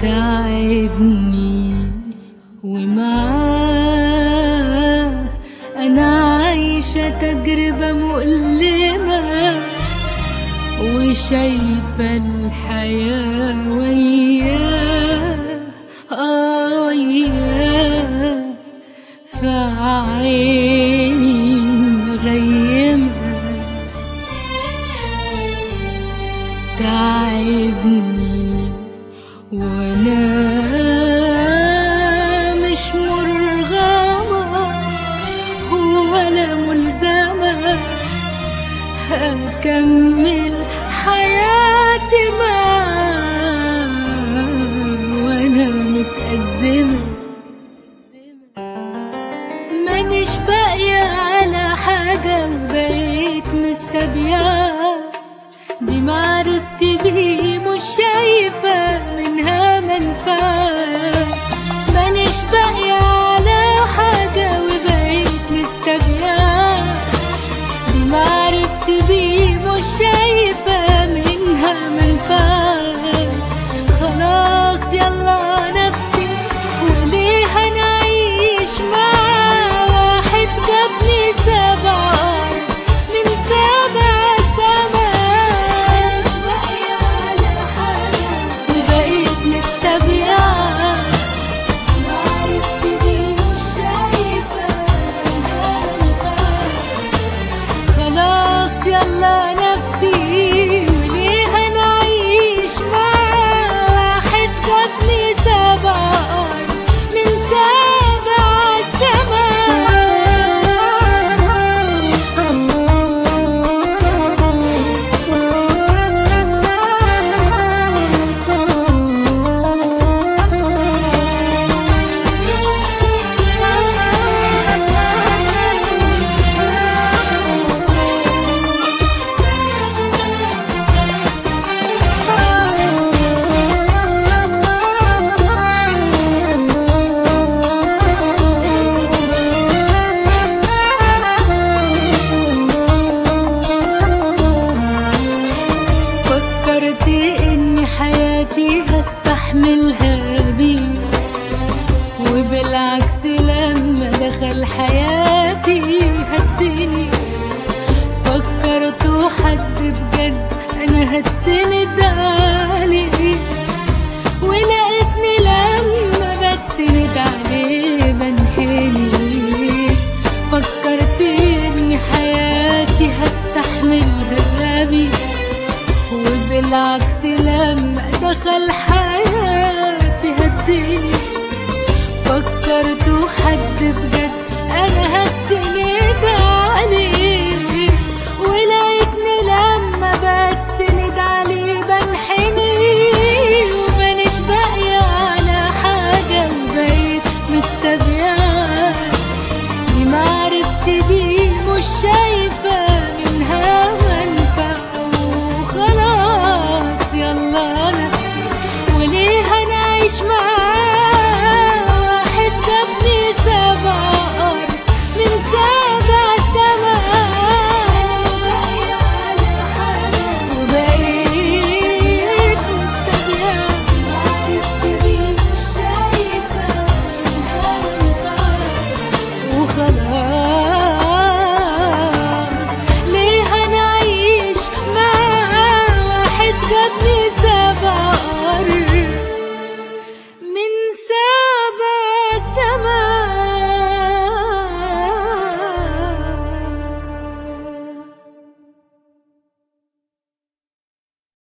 تعبني ومعاه أنا عايشة تجربة مؤلمة وشايفة الحياة وياه آه وياه في عيني مغيمة تعبني وانا مش مرغمة ولا ملزمة هكمل حياتي معاه وانا متأزمة مانيش باقية على حاجة وبقيت مستبيعة دي معرفتي بيه مش شايفة منها منفعة مانيش باقية على حاجة وبقيت مستبيعة دي معرفتي بيه مش شايفة منها منفعة خلاص يلا نفسي وليه هنعيش معاه واحد جابني سبع من سبع سماء مش باقية على حاجة وبقيت مستبيعة معرفتي بيه مش شايفة منها منفعة خلاص يلا نفسي وليه هنعيش معاه واحد جابني سبع من سبع فكرت ان حياتي هستحملها بيه وبالعكس لما دخل حياتي هدني فكرت حد بجد انا هتسند عليه ولقيتني لما بتسند عليه بنحني فكرت ان حياتي هستحملها بيه وبالعكس لما دخل حياتي هديني فكرت حد بجد انا هتسند عليه